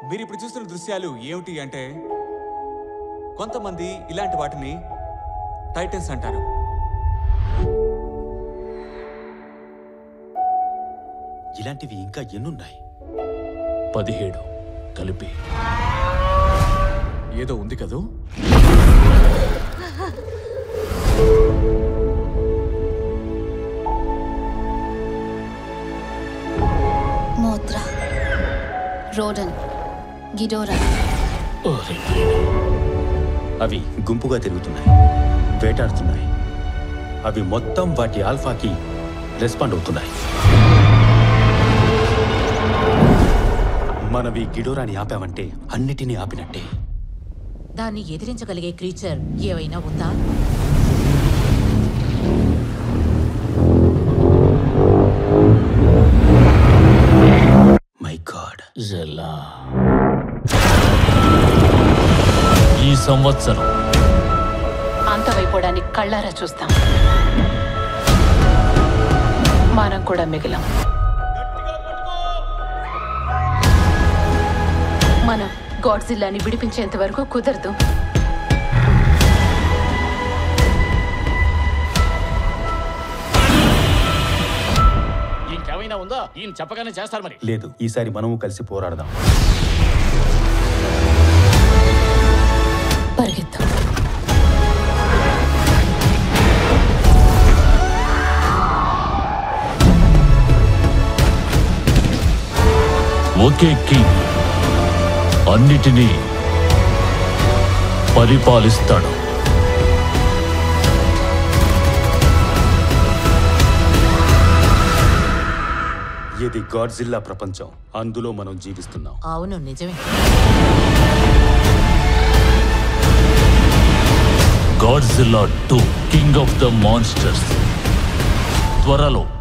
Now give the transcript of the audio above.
మీరు ఇప్పుడు చూస్తున్న దృశ్యాలు ఏమిటి అంటే కొంతమంది ఇలాంటి వాటిని టైటన్స్ అంటారు ఇలాంటివి ఇంకా ఎన్నున్నాయి పదిహేడు కలిపి ఏదో ఉంది కదూ మోత్రా రోడన్ గిడోరా ఓరి నాయనా. అవి గుంపుగా తిరుగుతున్నాయి వేటాడుతున్నాయి అవి మొత్తం వాటి ఆల్ఫాకి రెస్పాండ్ అవుతున్నాయి మనవి గిడోరాని ఆపామంటే అన్నిటినీ ఆపినట్టే దాన్ని ఎదిరించగలిగే క్రీచర్ ఏవైనా ఉందా మై గాడ్ జెల్లా ఈ సంవత్సరం అంతమైపోవడానికి కళ్ళారా చూస్తాం మనం కూడా మిగిలాం మనం గాడ్జిల్లాని విడిపించేంత వరకు కుదరదు ఇంకేమైనా ఉందా ఈయన చెప్పగానే చేస్తారు మరి లేదు ఈసారి మనము కలిసి పోరాడదాం పరిగెత్తాం ఒకే కింగ్ అన్నిటినీ పరిపాలిస్తాడు ఇది గాడ్జిల్లా ప్రపంచం అందులో మనం జీవిస్తున్నాం అవును నిజమే Godzilla two king of the monsters త్వరలో